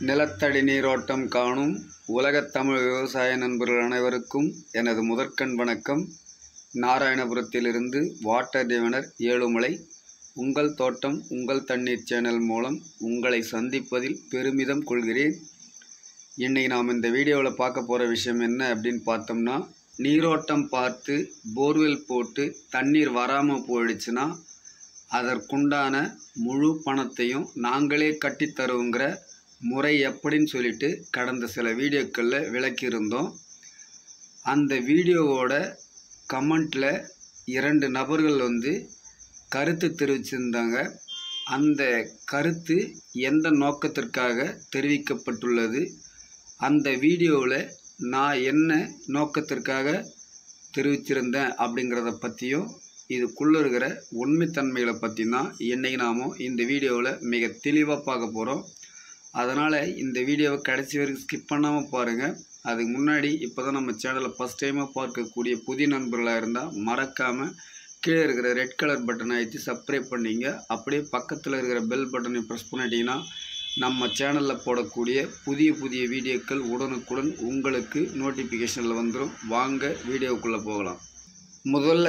நிலத்தடி நீரோட்டம் காணும் உலகத் தமிழ் விவசாய நண்பர்கள் அனைவருக்கும் எனது முதற்கண் வணக்கம் நாராயணபுரத்திலிருந்து வாட்டர் டிவனர் ஏழுமலை உங்கள் தோட்டம் உங்கள் தண்ணீர் சேனல் மூலம் உங்களை சந்திப்பதில் பெருமிதம் கொள்கிறேன் இன்னைக்கு நாம் இந்த வீடியோவில் பார்க்க போகிற விஷயம் என்ன அப்படின்னு பார்த்தோம்னா நீரோட்டம் பார்த்து போர்வெல் போட்டு தண்ணீர் வராமல் போயிடுச்சுன்னா அதற்குண்டான முழு பணத்தையும் நாங்களே கட்டித் தருவோங்கிற முறை எப்படின்னு சொல்லிட்டு கடந்த சில வீடியோக்களில் விளக்கியிருந்தோம் அந்த வீடியோவோட கமெண்ட்டில் இரண்டு நபர்கள் வந்து கருத்து தெரிவிச்சிருந்தாங்க அந்த கருத்து எந்த நோக்கத்திற்காக தெரிவிக்கப்பட்டுள்ளது அந்த வீடியோவில் நான் என்ன நோக்கத்திற்காக தெரிவிச்சிருந்தேன் அப்படிங்கிறத பற்றியும் இதுக்குள்ளே இருக்கிற உண்மைத்தன்மைகளை பற்றி தான் இன்றைக்கி நாம இந்த வீடியோவில் மிக தெளிவாக பார்க்க போகிறோம் அதனால் இந்த வீடியோவை கடைசி வரைக்கும் ஸ்கிப் பண்ணாமல் பாருங்கள் அதுக்கு முன்னாடி இப்போ தான் நம்ம சேனலை ஃபஸ்ட் டைமாக பார்க்கக்கூடிய புதிய நண்பர்களாக இருந்தால் மறக்காமல் கீழே இருக்கிற ரெட் கலர் பட்டனை அழுத்தி சப்ஸ்கிரைப் பண்ணிங்க அப்படியே பக்கத்தில் இருக்கிற பெல் பட்டனை ப்ரெஸ் பண்ணிட்டீங்கன்னா நம்ம சேனலில் போடக்கூடிய புதிய புதிய வீடியோக்கள் உடனுக்குடன் உங்களுக்கு நோட்டிஃபிகேஷனில் வந்துடும் வாங்க வீடியோக்குள்ளே போகலாம் முதல்ல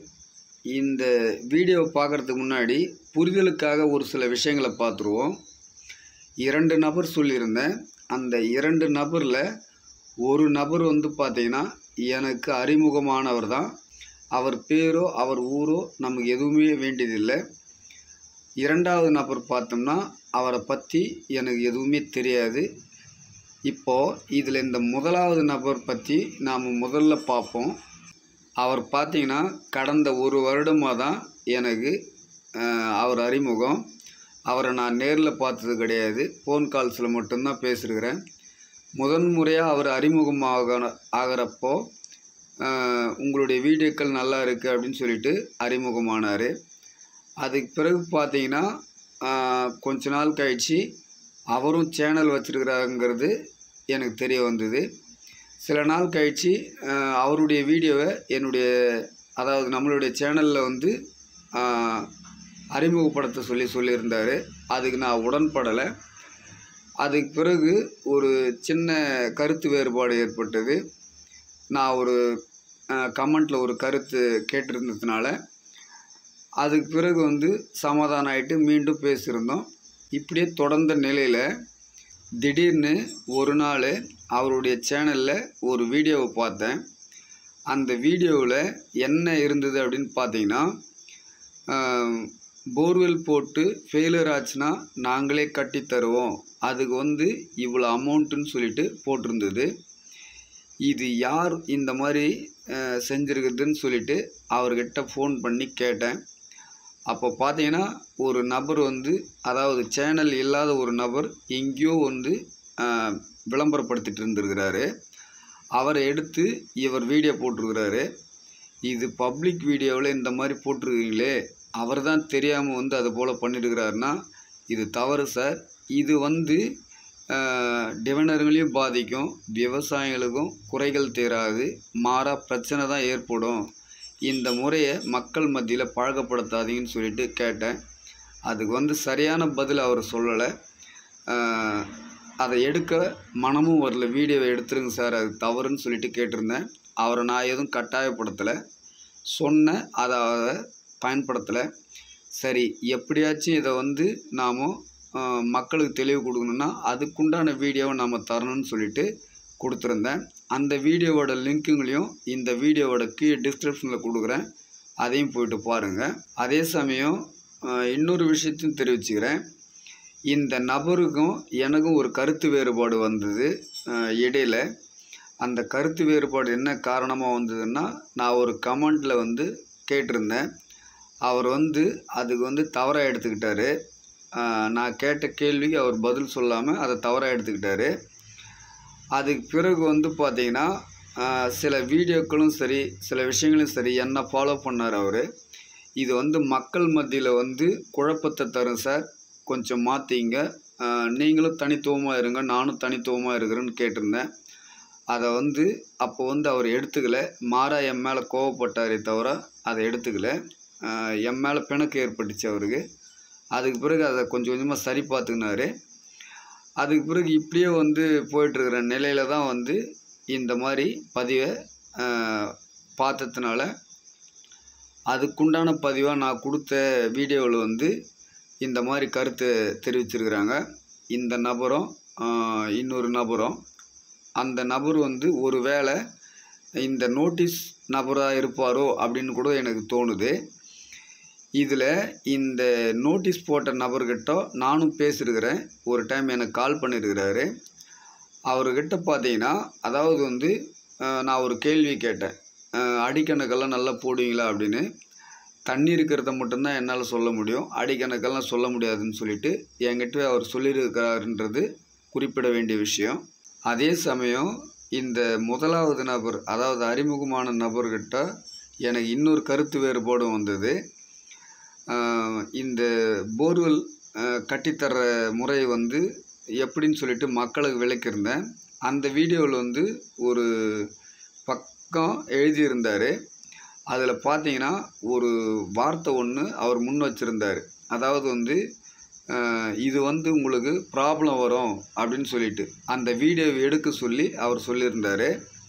இந்த வீடியோவை பார்க்குறதுக்கு முன்னாடி புரிதலுக்காக ஒரு சில விஷயங்களை பார்த்துருவோம் இரண்டு நபர் சொல்லியிருந்தேன் அந்த இரண்டு நபரில் ஒரு நபர் வந்து பார்த்தீங்கன்னா எனக்கு அறிமுகமானவர் தான் அவர் பேரோ அவர் ஊரோ நமக்கு எதுவுமே வேண்டியதில்லை இரண்டாவது நபர் பார்த்தோம்னா அவரை பற்றி எனக்கு எதுவுமே தெரியாது இப்போது இதில் இந்த முதலாவது நபர் பற்றி நாம் முதல்ல பார்ப்போம் அவர் பார்த்தீங்கன்னா கடந்த ஒரு வருடமாக தான் எனக்கு அஹ், அவர் அறிமுகம் அவரை நான் நேரில் பார்த்தது கிடையாது ஃபோன் கால்ஸில் மட்டும்தான் பேசியிருக்கிறேன் முதன் முறையாக அவர் அறிமுகமாக ஆகிறப்போ அஹ், உங்களுடைய வீடியோக்கள் நல்லா இருக்குது அப்படின்னு சொல்லிட்டு அறிமுகமானார் அதுக்கு பிறகு பார்த்தீங்கன்னா அஹ், கொஞ்ச நாள் கழித்து அவரும் சேனல் வச்சுருக்கிறாங்கிறது எனக்கு தெரிய வந்தது சில நாள் கழித்து அஹ், அவருடைய வீடியோவை என்னுடைய அதாவது நம்மளுடைய சேனலில் வந்து அஹ், அறிமுகப்படுத்த சொல்லி சொல்லியிருந்தார் அதுக்கு நான் உடன்படலை அதுக்கு பிறகு ஒரு சின்ன கருத்து வேறுபாடு ஏற்பட்டது நான் ஒரு கமெண்ட்டில் ஒரு கருத்து கேட்டிருந்ததுனால அதுக்கு பிறகு வந்து சமாதானம் ஆகிட்டு மீண்டும் பேசியிருந்தோம் இப்படியே தொடர்ந்த நிலையில் திடீர்னு ஒரு நாள் அவருடைய சேனலில் ஒரு வீடியோவை பார்த்தேன் அந்த வீடியோவில் என்ன இருந்தது அப்படின்னு பார்த்தீங்கன்னா போர்வெல் போட்டு ஃபெயிலியர் ஆச்சுன்னா நாங்களே கட்டி தருவோம் அதுக்கு வந்து இவ்வளோ அமௌண்ட்டுன்னு சொல்லிட்டு போட்டிருந்தது இது யார் இந்த மாதிரி அஹ், செஞ்சிருக்குதுன்னு சொல்லிட்டு அவர்கிட்ட ஃபோன் பண்ணி கேட்டேன் அப்போ பார்த்தீங்கன்னா ஒரு நபர் வந்து அதாவது சேனல் இல்லாத ஒரு நபர் எங்கேயோ வந்து அஹ், விளம்பரப்படுத்திட்டு இருந்திருக்கிறாரு அவரை எடுத்து இவர் வீடியோ போட்டிருக்கிறாரு இது பப்ளிக் வீடியோவில் இந்த மாதிரி போட்டிருக்கீங்களே அவர் தான் தெரியாமல் வந்து அது போல் பண்ணியிருக்கிறாருன்னா இது தவறு சார் இது வந்து டிவனர்களையும் பாதிக்கும் விவசாயிகளுக்கும் குறைகள் தீராது மாறா பிரச்சனை தான் ஏற்படும் இந்த முறையை மக்கள் மத்தியில் பழக்கப்படுத்தாதீங்கன்னு சொல்லிட்டு கேட்டேன் அதுக்கு வந்து சரியான பதில் அவர் சொல்லலை ஆஹ், அதை எடுக்க மனமும் வரல வீடியோவை எடுத்துருங்க சார் அது தவறுன்னு சொல்லிட்டு கேட்டிருந்தேன் அவரை நான் எதுவும் கட்டாயப்படுத்தலை சொன்னேன் அதை அதை பயன்படுத்தலை சரி எப்படியாச்சும் இதை வந்து நாம் மக்களுக்கு தெளிவு கொடுக்கணுன்னா அதுக்குண்டான வீடியோவை நம்ம தரணும்னு சொல்லிட்டு கொடுத்துருந்தேன் அந்த வீடியோவோட லிங்க்குங்களையும் இந்த வீடியோவோட கீழே டிஸ்கிரிப்ஷனில் கொடுக்குறேன் அதையும் போயிட்டு பாருங்கள் அதே சமயம் அஹ், இன்னொரு விஷயத்தையும் தெரிவிச்சுக்கிறேன் இந்த நபருக்கும் எனக்கும் ஒரு கருத்து வேறுபாடு வந்தது அஹ், இடையில அந்த கருத்து வேறுபாடு என்ன காரணமாக வந்ததுன்னா நான் ஒரு கமெண்டில் வந்து கேட்டிருந்தேன் அவர் வந்து அதுக்கு வந்து தவறாக எடுத்துக்கிட்டாரு ஆஹ் நான் கேட்ட கேள்விக்கு அவர் பதில் சொல்லாமல் அதை தவறாக எடுத்துக்கிட்டாரு அதுக்கு பிறகு வந்து பார்த்தீங்கன்னா ஆஹ் சில வீடியோக்களும் சரி சில விஷயங்களும் சரி என்ன ஃபாலோ பண்ணார் அவர் இது வந்து மக்கள் மத்தியில் வந்து குழப்பத்தை தரும் சார் கொஞ்சம் மாற்றிங்க நீங்களும் தனித்துவமாக இருங்க நானும் தனித்துவமாக இருக்கிறேன்னு கேட்டிருந்தேன் அதை வந்து அப்போ வந்து அவர் எடுத்துக்கல மாறா என் மேலே கோவப்பட்டாரே தவிர அதை எடுத்துக்கல ஆஹ் என் மேலே பிணக்கு ஏற்பட்டுச்சு அவருக்கு அதுக்கு பிறகு அதை கொஞ்சம் கொஞ்சமாக சரி பார்த்துக்கினாரு அதுக்கு பிறகு இப்படியே வந்து போயிட்டுருக்கிற நிலையில தான் வந்து இந்த மாதிரி பதிவை ஆஹ், பார்த்ததுனால அதுக்குண்டான பதிவாக நான் கொடுத்த வீடியோவில் வந்து இந்த மாதிரி கருத்தை தெரிவிச்சிருக்கிறாங்க இந்த நபரும் ஆஹ், இன்னொரு நபரும் அந்த நபர் வந்து ஒரு வேளை இந்த நோட்டீஸ் நபராக இருப்பாரோ அப்படின்னு கூட எனக்கு தோணுது இதில் இந்த நோட்டீஸ் போட்ட நபர்கிட்ட நானும் பேசியிருக்கிறேன் ஒரு டைம் எனக்கு கால் பண்ணியிருக்கிறாரு அவர்கிட்ட பார்த்தீங்கன்னா அதாவது வந்து அஹ், நான் ஒரு கேள்வி கேட்டேன் அஹ், அடிக்கணக்கெல்லாம் நல்லா போடுவீங்களா அப்படின்னு தண்ணி இருக்கிறத மட்டும்தான் என்னால் சொல்ல முடியும் அடிக்கணக்கெல்லாம் சொல்ல முடியாதுன்னு சொல்லிட்டு என்கிட்ட அவர் சொல்லியிருக்கிறாருன்றது குறிப்பிட வேண்டிய விஷயம் அதே சமயம் இந்த முதலாவது நபர் அதாவது அறிமுகமான நபர்கிட்ட எனக்கு இன்னொரு கருத்து வேறுபாடும் வந்தது ஆஹ் இந்த போர்வெல் ஆஹ் கட்டித்தர்ற முறை வந்து எப்படின்னு சொல்லிட்டு மக்களுக்கு விளக்கியிருந்தேன் அந்த வீடியோவில் வந்து ஒரு பக்கம் எழுதியிருந்தார் அதில் பார்த்தீங்கன்னா ஒரு வார்த்தை ஒன்று அவர் முன் வச்சுருந்தார் அதாவது வந்து ஆஹ் இது வந்து உங்களுக்கு ப்ராப்ளம் வரும் அப்படின்னு சொல்லிட்டு அந்த வீடியோவை எடுக்க சொல்லி அவர் சொல்லியிருந்தார்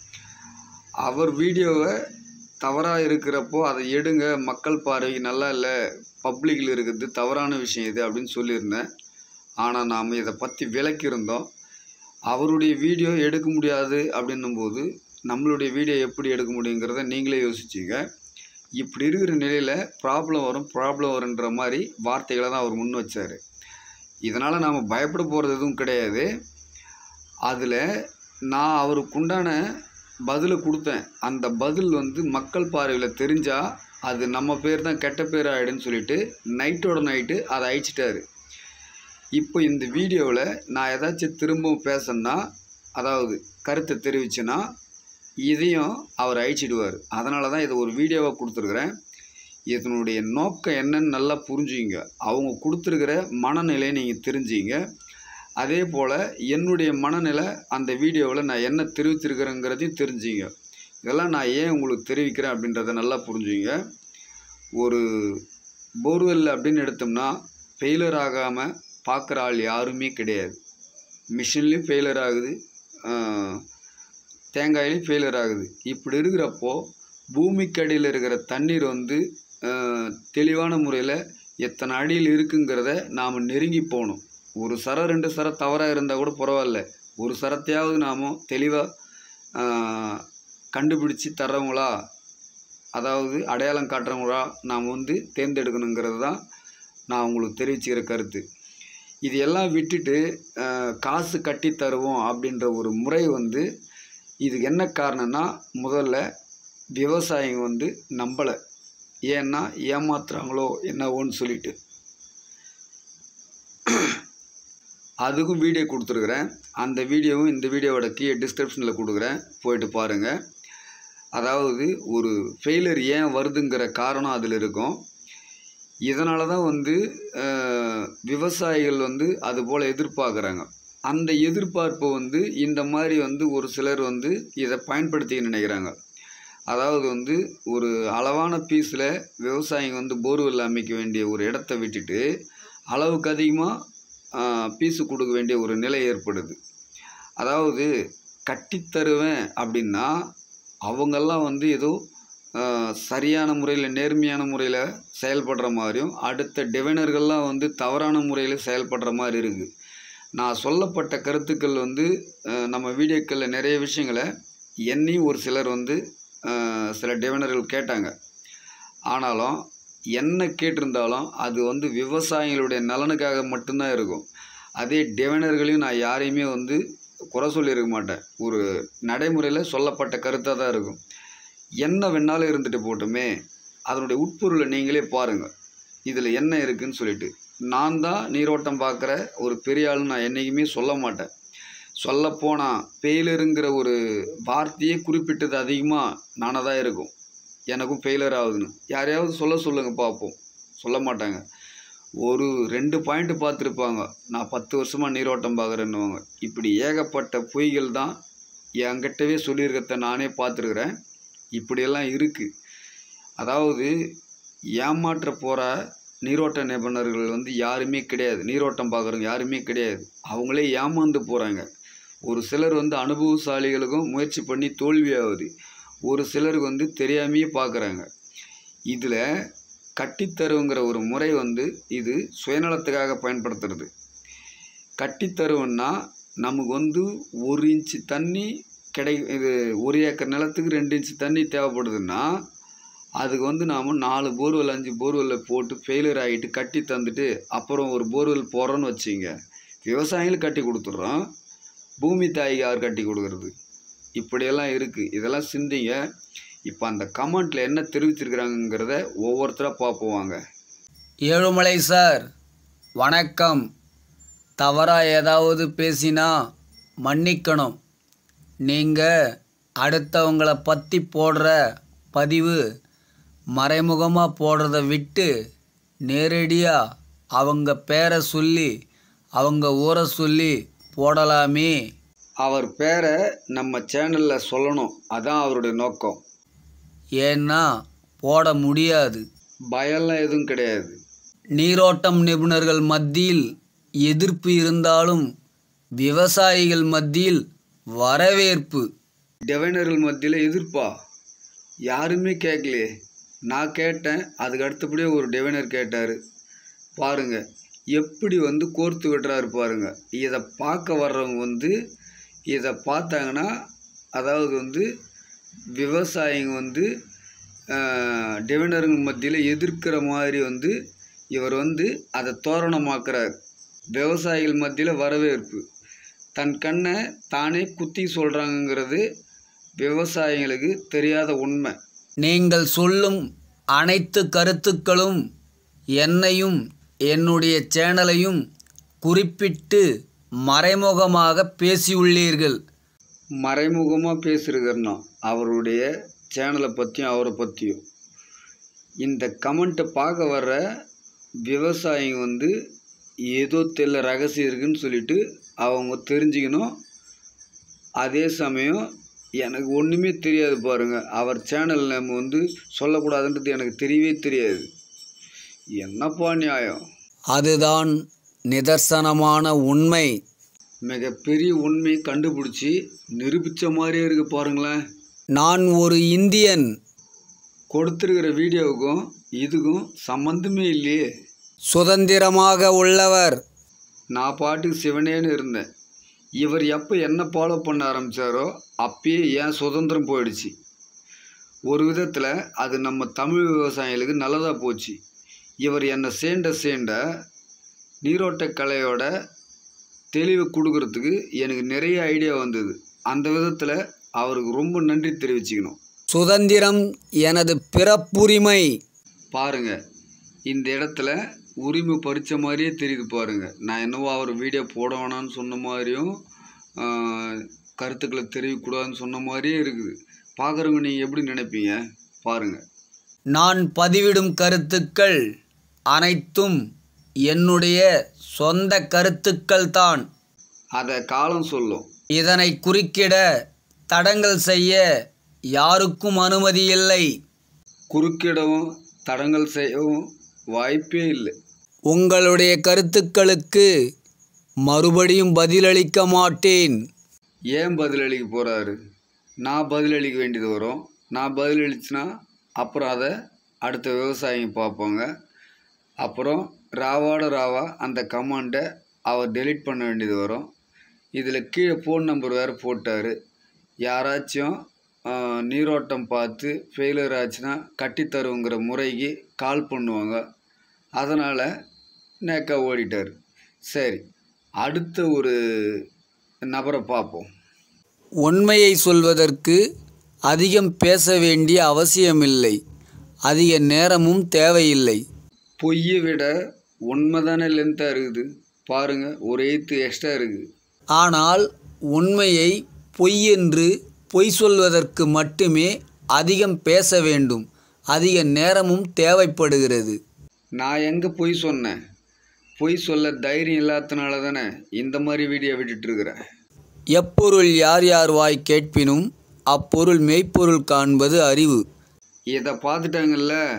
அவர் வீடியோவை தவறாக இருக்கிறப்போ அதை எடுங்க மக்கள் பார்வைக்கு நல்லா இல்லை பப்ளிக்கில் இருக்கிறது தவறான விஷயம் இது அப்படின்னு சொல்லியிருந்தேன் ஆனால் நாம் இதை பற்றி விளக்கியிருந்தோம் அவருடைய வீடியோ எடுக்க முடியாது அப்படின்னும்போது நம்மளுடைய வீடியோ எப்படி எடுக்க முடியுங்கிறத நீங்களே யோசிச்சிங்க இப்படி இருக்கிற நிலையில் ப்ராப்ளம் வரும் ப்ராப்ளம் வருன்ற மாதிரி வார்த்தைகளை தான் அவர் முன் வச்சார் இதனால் நாம் பயப்பட போகிறது எதுவும் கிடையாது அதில் நான் அவருக்குண்டான பதிலை கொடுத்தேன் அந்த பதில் வந்து மக்கள் பார்வையில் தெரிஞ்சால் அது நம்ம பேர் தான் கெட்ட பேர் ஆகிடுன்னு சொல்லிட்டு நைட்டோட நைட்டு அதை அழிச்சிட்டாரு இப்போ இந்த வீடியோவில் நான் ஏதாச்சும் திரும்பவும் பேசணுன்னா அதாவது கருத்தை தெரிவிச்சேன்னா இதையும் அவர் அழிச்சிடுவார் அதனால தான் இதை ஒரு வீடியோவாக கொடுத்துருக்குறேன் இதனுடைய நோக்கம் என்னன்னு நல்லா புரிஞ்சுங்க அவங்க கொடுத்துருக்கிற மனநிலையை நீங்கள் தெரிஞ்சுங்க அதே போல் என்னுடைய மனநிலை அந்த வீடியோவில் நான் என்ன தெரிவிச்சிருக்கிறேங்கிறதையும் தெரிஞ்சுங்க இதெல்லாம் நான் ஏன் உங்களுக்கு தெரிவிக்கிறேன் அப்படின்றத நல்லா புரிஞ்சுங்க ஒரு போர்வெல் அப்படின்னு எடுத்தோம்னா ஃபெயிலர் ஆகாமல் பார்க்குற ஆள் யாருமே கிடையாது மிஷின்லேயும் ஃபெயிலர் ஆகுது ஆஹ், தேங்காயிலையும் ஃபெயிலர் ஆகுது இப்படி இருக்கிறப்போ பூமிக்கடியில் இருக்கிற தண்ணீர் வந்து ஆஹ், தெளிவான முறையில் எத்தனை அடியில் இருக்குங்கிறத நாம் நெருங்கி போகணும் ஒரு சரம் ரெண்டு சரம் தவறாக இருந்தால் கூட பரவாயில்ல ஒரு சரத்தையாவது நாம் தெளிவாக கண்டுபிடிச்சி தர்றவங்களா அதாவது அடையாளம் காட்டுறவங்களா நாம் வந்து தேர்ந்தெடுக்கணுங்கிறது தான் நான் உங்களுக்கு தெரிவிச்சுக்கிற கருத்து இது எல்லாம் விட்டுட்டு ஆஹ், காசு கட்டி தருவோம் அப்படின்ற ஒரு முறை வந்து இதுக்கு என்ன காரணம்னா முதல்ல விவசாயிங்க வந்து நம்பலை ஏன்னா ஏமாத்துறாங்களோ என்னவோன்னு சொல்லிட்டு அதுக்கும் வீடியோ கொடுத்துருக்குறேன் அந்த வீடியோவும் இந்த வீடியோவோட கீழே டிஸ்கிரிப்ஷனில் கொடுக்குறேன் போயிட்டு பாருங்கள் அதாவது ஒரு ஃபெயிலியர் ஏன் வருதுங்கிற காரணம் அதில் இருக்கும் இதனால தான் வந்து அஹ், விவசாயிகள் வந்து அது போல் எதிர்பார்க்குறாங்க அந்த எதிர்பார்ப்பு வந்து இந்த மாதிரி வந்து ஒரு சிலர் வந்து இதை பயன்படுத்திக்க நினைக்கிறாங்க அதாவது வந்து ஒரு அளவான பீஸில் விவசாயிங்க வந்து போர்வெல் அமைக்க வேண்டிய ஒரு இடத்த விட்டுட்டு அளவுக்கு அதிகமாக பீஸு கொடுக்க வேண்டிய ஒரு நிலை ஏற்படுது அதாவது கட்டித்தருவேன் அப்படின்னா அவங்கெல்லாம் வந்து ஏதோ ஆஹ், சரியான முறையில் நேர்மையான முறையில் செயல்படுற மாதிரியும் அடுத்த டிவைனர்கள்லாம் வந்து தவறான முறையில் செயல்படுற மாதிரி இருக்குது நான் சொல்லப்பட்ட கருத்துக்கள் வந்து ஆஹ், நம்ம வீடியோக்களில் நிறைய விஷயங்களை என்னையும் ஒரு சிலர் வந்து ஆஹ், சில டிவைனர்கள் கேட்டாங்க ஆனாலும் என்ன கேட்டிருந்தாலும் அது வந்து விவசாயிகளுடைய நலனுக்காக மட்டும்தான் இருக்கும் அதே டிவைனர்களையும் நான் யாரையுமே வந்து குறை சொல்லியிருக்க மாட்டேன் ஒரு நடைமுறையில் சொல்லப்பட்ட கருத்தாக தான் இருக்கும் என்ன வேணாலும் இருந்துட்டு போட்டுமே அதனுடைய உட்பொருளை நீங்களே பாருங்கள் இதில் என்ன இருக்குன்னு சொல்லிட்டு நான் தான் நீரோட்டம் பார்க்குற ஒரு பெரிய ஆளுன்னு நான் என்றைக்குமே சொல்ல மாட்டேன் சொல்லப்போனால் ஃபெயிலருங்கிற ஒரு வார்த்தையே குறிப்பிட்டது அதிகமாக நானாக தான் இருக்கும் எனக்கும் ஃபெயிலர் ஆகுதுன்னு யாரையாவது சொல்ல சொல்லுங்கள் பார்ப்போம் சொல்ல மாட்டாங்க ஒரு ரெண்டு பாயிண்ட் பார்த்துருப்பாங்க நான் பத்து வருஷமாக நீரோட்டம் பார்க்குறேன்னுவாங்க இப்படி ஏகப்பட்ட பொய்கள் தான் என்கிட்டவே சொல்லியிருக்கிறத நானே பார்த்துருக்குறேன் இப்படியெல்லாம் இருக்குது அதாவது ஏமாற்ற போகிற நீரோட்ட நிபுணர்கள் வந்து யாருமே கிடையாது நீரோட்டம் பார்க்குறவங்க யாருமே கிடையாது அவங்களே ஏமாந்து போகிறாங்க ஒரு சிலர் வந்து அனுபவசாலிகளுக்கும் முயற்சி பண்ணி தோல்வியாகுது ஒரு சிலருக்கு வந்து தெரியாமையே பார்க்குறாங்க இதில் கட்டித்தருங்கிற ஒரு முறை வந்து இது சுயநலத்துக்காக பயன்படுத்துறது கட்டித்தருவன்னா நமக்கு வந்து ஒரு இன்ச்சு தண்ணி கிடை இது ஒரு ஏக்கர் நிலத்துக்கு ரெண்டு இன்ச்சு தண்ணி தேவைப்படுதுன்னா அதுக்கு வந்து நாம் நாலு போர்வெல் அஞ்சு போர்வெல்லில் போட்டு ஃபெயிலியர் ஆகிட்டு கட்டி தந்துட்டு அப்புறம் ஒரு போர்வெல் போகிறோன்னு வச்சிங்க விவசாயிகளும் கட்டி கொடுத்துட்றோம் பூமி தாய்க்கு யார் கட்டி கொடுக்கறது இப்படியெல்லாம் இருக்குது இதெல்லாம் சிந்திங்க இப்போ அந்த கமெண்ட்டில் என்ன தெரிவிச்சிருக்கிறாங்கங்கிறத ஒவ்வொருத்தராக பார்ப்போம் வாங்க ஏழுமலை சார் வணக்கம் தவறாக ஏதாவது பேசினா மன்னிக்கணும் நீங்கள் அடுத்தவங்கள பற்றி போடுற பதிவு மறைமுகமாக போடுறத விட்டு நேரடியாக அவங்க பேரை சொல்லி அவங்க ஊரை சொல்லி போடலாமே அவர் பேரை நம்ம சேனலில் சொல்லணும் அதான் அவருடைய நோக்கம் ஏன்னா போட முடியாது பயம்லாம் எதுவும் கிடையாது நீரோட்டம் நிபுணர்கள் மத்தியில் எதிர்ப்பு இருந்தாலும் விவசாயிகள் மத்தியில் வரவேற்பு டிவைனர்கள் மத்தியில் எதிர்ப்பா யாருமே கேட்கலையே நான் கேட்டேன் அதுக்கு அடுத்தபடியே ஒரு டிவைனர் கேட்டார் பாருங்க எப்படி வந்து கோர்த்து விடுறாரு பாருங்க இதை பார்க்க வர்றவங்க வந்து இதை பார்த்தாங்கன்னா அதாவது வந்து விவசாயிங்க வந்து டிவைனருங்க மத்தியில் எதிர்க்கிற மாதிரி வந்து இவர் வந்து அதை தோரணமாக்குறார் விவசாயிகள் மத்தியில் வரவேற்பு தன் கண்ணை தானே குத்தி சொல்கிறாங்கங்கிறது விவசாயிங்களுக்கு தெரியாத உண்மை நீங்கள் சொல்லும் அனைத்து கருத்துக்களும் என்னையும் என்னுடைய சேனலையும் குறிப்பிட்டு மறைமுகமாக பேசியுள்ளீர்கள் மறைமுகமாக பேசுகிறேன்னா அவருடைய சேனலை பற்றியும் அவரை பற்றியும் இந்த கமெண்ட்டை பார்க்க வர்ற விவசாயிங்க வந்து ஏதோ தெரியல ரகசியம் இருக்குன்னு சொல்லிட்டு அவங்க தெரிஞ்சுக்கணும் அதே சமயம் எனக்கு ஒன்றுமே தெரியாது பாருங்கள் அவர் சேனல் நம்ம வந்து சொல்லக்கூடாதுன்றது எனக்கு தெரியவே தெரியாது என்னப்பா நியாயம் அதுதான் நிதர்சனமான உண்மை மிகப்பெரிய உண்மையை கண்டுபிடிச்சி நிரூபித்த மாதிரியே இருக்குது பாருங்களேன் நான் ஒரு இந்தியன் கொடுத்துருக்கிற வீடியோவுக்கும் இதுக்கும் சம்மந்தமே இல்லையே சுதந்திரமாக உள்ளவர் நான் பாட்டுக்கு சிவனேன்னு இருந்தேன் இவர் எப்போ என்ன ஃபாலோ பண்ண ஆரம்பித்தாரோ அப்பயே ஏன் சுதந்திரம் போயிடுச்சு ஒரு விதத்தில் அது நம்ம தமிழ் விவசாயிகளுக்கு நல்லதாக போச்சு இவர் என்னை சேண்ட சேண்ட நீரோட்ட கலையோட தெளிவு கொடுக்கறதுக்கு எனக்கு நிறைய ஐடியா வந்தது அந்த விதத்தில் அவருக்கு ரொம்ப நன்றி தெரிவிச்சுக்கணும் சுதந்திரம் எனது பிறப்புரிமை பாருங்க இந்த இடத்துல உரிமை பறித்த மாதிரியே தெரியுது பாருங்க நான் என்னவோ அவர் வீடியோ போட வேணாம்னு சொன்ன மாதிரியும் ஆஹ், கருத்துக்களை தெரிவிக்கக்கூடாதுன்னு சொன்ன மாதிரியே இருக்குது பார்க்குறவங்க நீங்கள் எப்படி நினைப்பீங்க பாருங்க நான் பதிவிடும் கருத்துக்கள் அனைத்தும் என்னுடைய சொந்த கருத்துக்கள் தான் அதை காலம் சொல்லும் இதனை குறுக்கிட தடங்கல் செய்ய யாருக்கும் அனுமதி இல்லை குறுக்கிடவும் தடங்கல் செய்யவும் வாய்ப்பே இல்லை உங்களுடைய கருத்துக்களுக்கு மறுபடியும் பதிலளிக்க மாட்டேன் ஏன் பதிலளிக்க போகிறாரு நான் பதிலளிக்க வேண்டியது வரும் நான் பதிலளிச்சுனா அப்புறம் அதை அடுத்த விவசாயிங்க பார்ப்பாங்க அப்புறம் ராவோட ராவா அந்த கமாண்டை அவர் டெலீட் பண்ண வேண்டியது வரும் இதில் கீழே ஃபோன் நம்பர் வேறு போட்டார் யாராச்சும் ஆஹ், நீரோட்டம் பார்த்து ஃபெயிலியர் ஆச்சுன்னா கட்டித்தருங்கிற முறைக்கு கால் பண்ணுவாங்க அதனால் நேக்கா ஓடிட்டார் சரி அடுத்த ஒரு நபரை பார்ப்போம் உண்மையை சொல்வதற்கு அதிகம் பேச வேண்டிய அவசியமில்லை அதிக நேரமும் தேவையில்லை பொய்யை விட உண்மை தானே லென்த்தாக இருக்குது பாருங்கள் ஒரு எய்த்து எக்ஸ்ட்ரா இருக்குது ஆனால் உண்மையை பொய் என்று பொய் சொல்வதற்கு மட்டுமே அதிகம் பேச வேண்டும் அதிக நேரமும் தேவைப்படுகிறது நான் எங்கே பொய் சொன்னேன் பொய் சொல்ல தைரியம் இல்லாதனால தானே இந்த மாதிரி வீடியோ விட்டுட்டுருக்குறேன் எப்பொருள் யார் யார் வாய் கேட்பினும் அப்பொருள் மெய்ப்பொருள் காண்பது அறிவு இதை பார்த்துட்டாங்கல்ல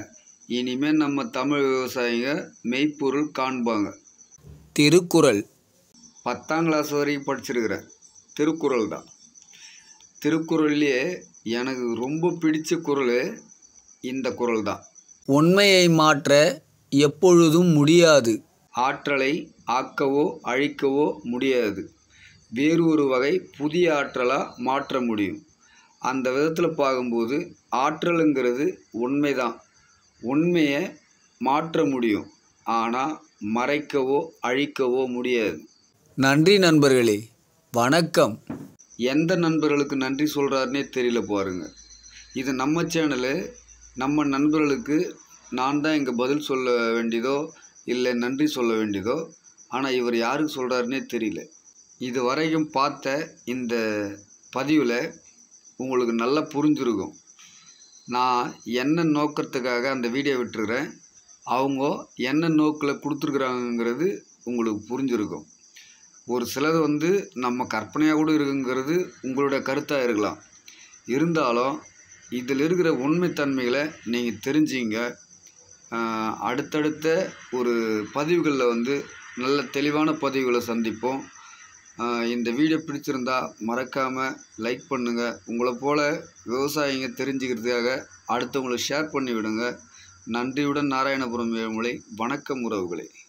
இனிமேல் நம்ம தமிழ் விவசாயிங்க மெய்ப்பொருள் காண்பாங்க திருக்குறள் பத்தாம் கிளாஸ் வரைக்கும் படிச்சிருக்கிறேன் திருக்குறள் தான் திருக்குறள்லேயே எனக்கு ரொம்ப பிடிச்ச குறள் இந்த குறள் தான் உண்மையை மாற்ற எப்பொழுதும் முடியாது ஆற்றலை ஆக்கவோ அழிக்கவோ முடியாது வேறு ஒரு வகை புதிய ஆற்றலாக மாற்ற முடியும் அந்த விதத்தில் பார்க்கும்போது ஆற்றலுங்கிறது உண்மைதான் உண்மையை மாற்ற முடியும் ஆனால் மறைக்கவோ அழிக்கவோ முடியாது நன்றி நண்பர்களே வணக்கம் எந்த நண்பர்களுக்கு நன்றி சொல்கிறாருனே தெரியல பாருங்க இது நம்ம சேனலு நம்ம நண்பர்களுக்கு நான் தான் இங்கே பதில் சொல்ல வேண்டியதோ இல்லை நன்றி சொல்ல வேண்டியதோ ஆனால் இவர் யாருக்கு சொல்கிறாருனே தெரியல இது வரைக்கும் பார்த்த இந்த பதிவில் உங்களுக்கு நல்லா புரிஞ்சிருக்கும் நான் என்ன நோக்கத்துக்காக அந்த வீடியோ விட்டுருக்கிறேன் அவங்க என்ன நோக்கில் கொடுத்துருக்குறாங்கங்கிறது உங்களுக்கு புரிஞ்சிருக்கும் ஒரு சிலது வந்து நம்ம கற்பனையாக கூட இருக்குங்கிறது உங்களோட கருத்தாக இருக்கலாம் இருந்தாலும் இதில் இருக்கிற உண்மைத்தன்மைகளை நீங்கள் தெரிஞ்சிங்க ஆஹ் அடுத்தடுத்த ஒரு பதிவுகளில் வந்து நல்ல தெளிவான பதிவுகளை சந்திப்போம் ஆஹ் இந்த வீடியோ பிடிச்சிருந்தா மறக்காமல் லைக் பண்ணுங்கள் உங்களை போல் விவசாயிங்க தெரிஞ்சுக்கிறதுக்காக அடுத்தவங்களுக்கு ஷேர் பண்ணி விடுங்க நன்றியுடன் நாராயணபுரம் ஏழுமலை வணக்கம் உறவுகளே